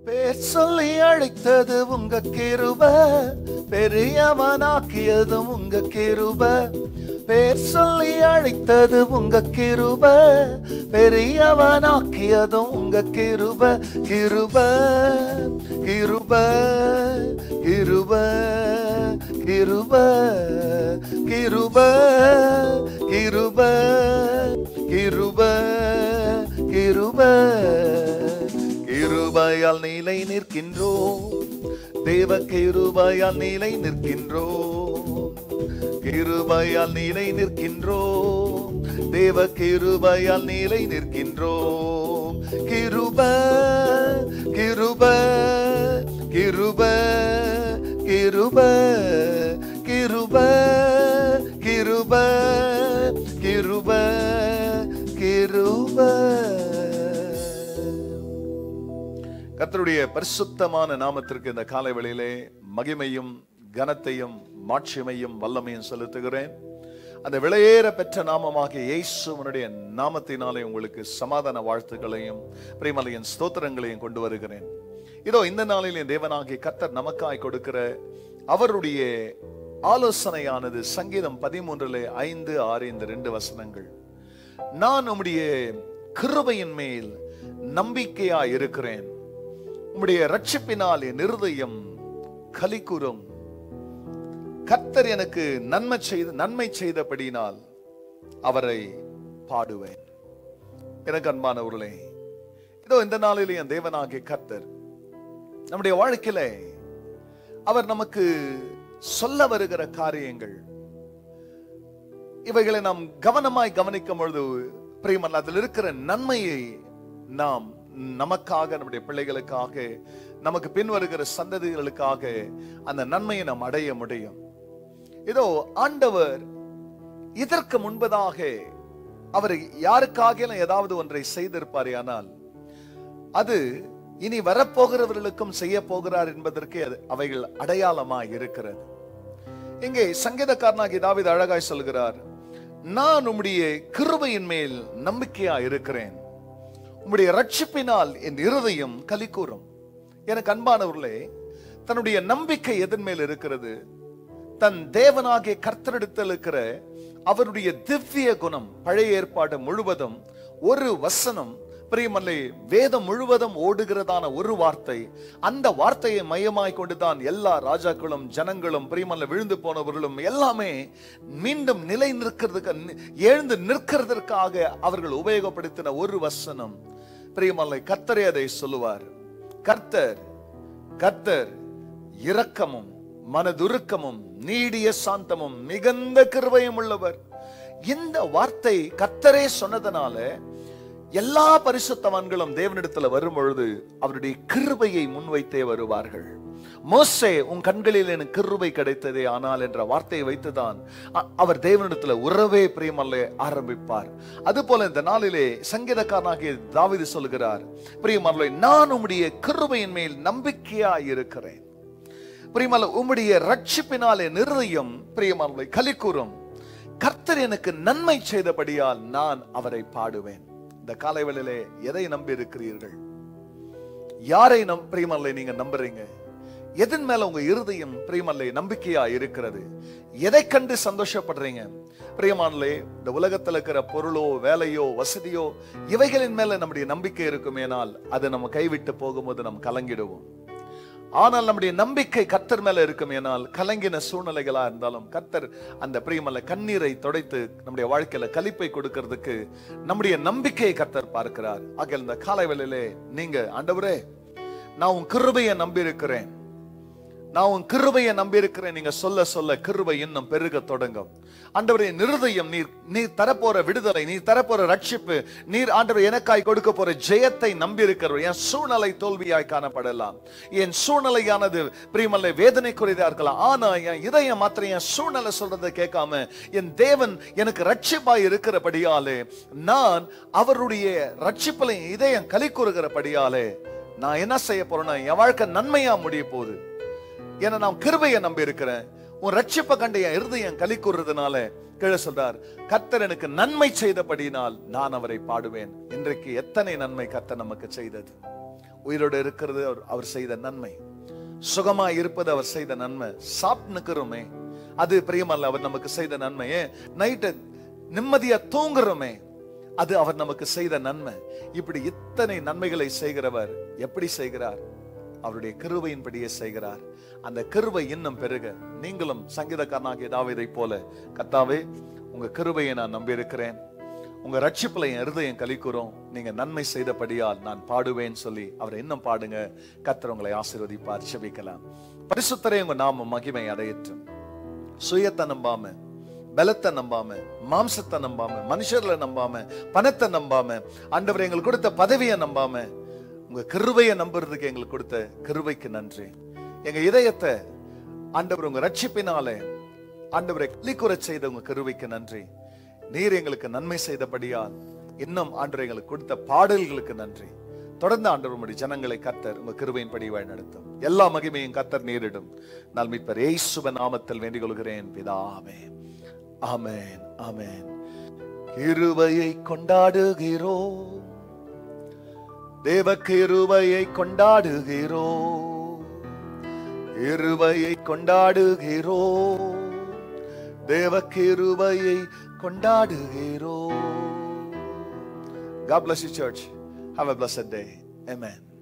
பேர் சொல்லி அழைத்தது உங்க கிருப பெரியவனாக்கியதும் உங்க கிருப பேர் சொல்லி அழைத்தது உங்க கிருப பெரியவனாக்கியதும் உங்க கிருப கிருப கிருப கிருப கிருப கிருப கிருப கிருப கிருப கிருபையால் நிலை நிற்கின்றோம் தேவ கிருபையால் நிலை நிற்கின்றோம் கிருபையால் நிலை நிற்கின்றோம் தேவ கிருபையால் நிலை நிற்கின்றோம் கிருப கிருப கிருப கிருப கிருப கிருப கிருப கிருப கர்த்தருடைய பரிசுத்தமான நாமத்திற்கு இந்த காலை வேளையிலே மகிமையும் கனத்தையும் மாட்சிமையும் வல்லமையும் செலுத்துகிறேன் அந்த விலையேற பெற்ற நாமமாகிய இயேசுவனுடைய நாமத்தினாலே உங்களுக்கு சமாதான வாழ்த்துக்களையும் பிரிமலையின் ஸ்தோத்திரங்களையும் கொண்டு வருகிறேன் இதோ இந்த நாளில் என் தேவனாகிய கர்த்தர் நமக்காய் கொடுக்கிற அவருடைய ஆலோசனையானது சங்கீதம் பதிமூன்றிலே ஐந்து ஆறு இந்த ரெண்டு வசனங்கள் நான் உம்முடைய கிருபையின் மேல் நம்பிக்கையா இருக்கிறேன் உம்முடைய ரட்சிப்பினால் என் இருதயம் கலிக்குறும் கர்த்தர் எனக்கு நன்மை செய்து நன்மை செய்தபடியினால் அவரை பாடுவேன் எனக்கு அன்பானவர்களே இதோ இந்த நாளிலே என் தேவனாகிய கர்த்தர் நம்முடைய வாழ்க்கையில அவர் நமக்கு சொல்ல வருகிற காரியங்கள் இவைகளை நாம் கவனமாய் கவனிக்கும் பொழுது பிரியமல்ல அதில் இருக்கிற நன்மையை நாம் நமக்காக நம்முடைய பிள்ளைகளுக்காக நமக்கு பின் வருகிற சந்ததிகளுக்காக அந்த நன்மையை நாம் அடைய முடியும் இதோ ஆண்டவர் இதற்கு முன்பதாக அவர் யாருக்காக ஏதாவது ஒன்றை செய்திருப்பாரே ஆனால் அது இனி வரப்போகிறவர்களுக்கும் செய்ய போகிறார் என்பதற்கு அது அவைகள் அடையாளமாய் இருக்கிறது இங்கே சங்கீதக்காரனாகி தாவீது அழகாய் சொல்கிறார் நான் உம்முடைய கிருபையின் மேல் நம்பிக்கையா இருக்கிறேன் உம்முடைய ரட்சிப்பினால் என் இருதயம் கலிக்கூறும் எனக்கு அன்பானவர்களே தன்னுடைய நம்பிக்கை எதன் மேல் இருக்கிறது தன் தேவனாகிய கர்த்தரிடத்தில் இருக்கிற அவருடைய திவ்ய குணம் பழைய ஏற்பாடு முழுவதும் ஒரு வசனம் பிரியமல்லே வேதம் முழுவதும் ஓடுகிறதான ஒரு வார்த்தை அந்த வார்த்தையை மையமாய் கொண்டுதான் எல்லா ராஜாக்களும் ஜனங்களும் பிரியமல்ல விழுந்து போனவர்களும் எல்லாமே மீண்டும் நிலை நிற்கிறதுக்கு எழுந்து நிற்கிறதற்காக அவர்கள் உபயோகப்படுத்தின ஒரு வசனம் பிரியமல்லை கர்த்தரே அதை சொல்லுவார் கர்த்தர் கர்த்தர் இரக்கமும் மனதுருக்கமும் நீடிய சாந்தமும் மிகுந்த கிருபையும் உள்ளவர் இந்த வார்த்தை கர்த்தரே சொன்னதனால எல்லா பரிசுத்தவான்களும் தேவனிடத்துல வரும் பொழுது அவருடைய கிருபையை முன்வைத்தே வருவார்கள் மோசே உன் கண்களில் எனக்கு கிருபை கிடைத்ததே ஆனால் என்ற வார்த்தையை வைத்துதான் அ- அவர் தேவனிடத்துல உறவே பிரியமல்ல ஆரம்பிப்பார் அதுபோல இந்த நாளிலே சங்கீதக்காரனாகிய தாவீது சொல்கிறார் பிரியமல்ல நான் உம்முடைய கிருபையின் மேல் நம்பிக்கையாய் இருக்கிறேன் பிரியமல்ல உம்முடைய ரட்சிப்பினாலே நிர்ணயம் பிரியமல்ல கலிக்கூறும் கர்த்தர் எனக்கு நன்மை செய்தபடியால் நான் அவரை பாடுவேன் இந்த காலைவேளையிலே எதை நம்பி இருக்கிறீர்கள் யாரை நம் பிரியமல்லை நீங்க நம்புறீங்க எதன் மேல உங்க இருதயம் பிரியமல்லை நம்பிக்கையா இருக்கிறது எதை கண்டு சந்தோஷப்படுறீங்க பிரியமானலே இந்த உலகத்துல இருக்கிற பொருளோ வேலையோ வசதியோ இவைகளின் மேல நம்முடைய நம்பிக்கை இருக்குமேனால் அது நம்ம கைவிட்டு போகும்போது நம்ம கலங்கிடுவோம் ஆனால் நம்முடைய நம்பிக்கை கர்த்தர் மேல இருக்குமேனால் கலங்கின சூழ்நிலைகளா இருந்தாலும் கர்த்தர் அந்த பிரியமல்ல கண்ணீரை துடைத்து நம்முடைய வாழ்க்கையில கலிப்பை கொடுக்கிறதுக்கு நம்முடைய நம்பிக்கையை கர்த்தர் பார்க்கிறார் ஆக இந்த காலை வேளையிலே நீங்க ஆண்டவரே நான் உன் கிருபையை நம்பி இருக்கிறேன் நான் உன் கிருபையை நம்பி இருக்கிறேன் நீங்க சொல்ல சொல்ல கிருபை இன்னும் பெருக தொடங்கும் ஆண்டவரே நிருதயம் நீர் நீர் தரப்போற விடுதலை நீர் தரப்போற ரட்சிப்பு நீர் ஆண்டவர் எனக்காய் கொடுக்க போற ஜெயத்தை நம்பி இருக்கிறவர் என் சூழ்நிலை தோல்வியாய் காணப்படலாம் என் சூழ்நிலையானது பிரியமல்ல வேதனைக்குரியதா இருக்கலாம் ஆனா என் இதயம் மாத்திரம் என் சூழ்நிலை சொல்றதை கேட்காம என் தேவன் எனக்கு ரட்சிப்பாய் இருக்கிறபடியாலே நான் அவருடைய ரட்சிப்பில் என் இதயம் களி கூறுகிறபடியாலே நான் என்ன செய்ய போறேன்னா என் வாழ்க்கை நன்மையா முடிய போகுது ஏன்னா நான் கிருபையை நம்பி இருக்கிறேன் உன் ரட்சிப்பை கண்டு என் இருதயம் களி கூறுறதுனால கீழே சொல்றார் கர்த்தர் எனக்கு நன்மை செய்தபடியினால் நான் அவரை பாடுவேன் இன்றைக்கு எத்தனை நன்மை கர்த்தர் நமக்கு செய்தது உயிரோடு இருக்கிறது அவர்- அவர் செய்த நன்மை சுகமா இருப்பது அவர் செய்த நன்மை சாப்பிட்டுக்கிறோமே அது பிரியமல்ல அவர் நமக்கு செய்த நன்மை ஏன் நைட்டு நிம்மதியா தூங்குறோமே அது அவர் நமக்கு செய்த நன்மை இப்படி இத்தனை நன்மைகளை செய்கிறவர் எப்படி செய்கிறார் அவருடைய கிருபையின்படியே செய்கிறார் அந்த கிருபை இன்னும் பெருக நீங்களும் சங்கீதக்காரனாகிய தாவீதை போல கர்த்தாவே உங்க கிருபையை நான் நம்பியிருக்கிறேன் உங்க ரட்சிப்புல என் இருதயம் கலிக்குறோம் நீங்க நன்மை செய்தபடியால் நான் பாடுவேன் சொல்லி அவரை இன்னும் பாடுங்க கர்த்தர் உங்களை ஆசீர்வதிப்பார் செபிக்கலாம் பரிசுத்தரே உங்க நாம மகிமை அடையட்டும் சுயத்தை நம்பாம பலத்தை நம்பாம மாம்சத்தை நம்பாம மனுஷர்ல நம்பாம பணத்தை நம்பாம ஆண்டவர் எங்களுக்கு கொடுத்த பதவியை நம்பாம உங்க கிருபையை நம்புறதுக்கு எங்களுக்கு கொடுத்த கிருபைக்கு நன்றி எங்க இதயத்தை ஆண்டவர் உங்க ரட்சிப்பினாலே ஆண்டவரை கிளிக்குறச் செய்த உங்க கிருபைக்கு நன்றி நீர் எங்களுக்கு நன்மை செய்தபடியால் இன்னும் ஆண்டவர் எங்களுக்கு கொடுத்த பாடல்களுக்கு நன்றி தொடர்ந்து ஆண்டவர் உம்முடைய ஜனங்களை கத்தர் உங்க கிருபையின்படி வழி நடத்தும் எல்லா மகிமையும் கத்தர் நேரிடும் நான் மீட்பர் ஏசுவ நாமத்தில் வேண்டிக் கொள்கிறேன் பிதாவே ஆமென் ஆமென் கிருபையை கொண்டாடுகிறோம் தேவ கிருபையை கொண்டாடுகிறோம் கிருபையை கொண்டாடுகிறோம் தேவ கிருபையை கொண்டாடுகிறோம் God bless you church. Have a blessed day. Amen.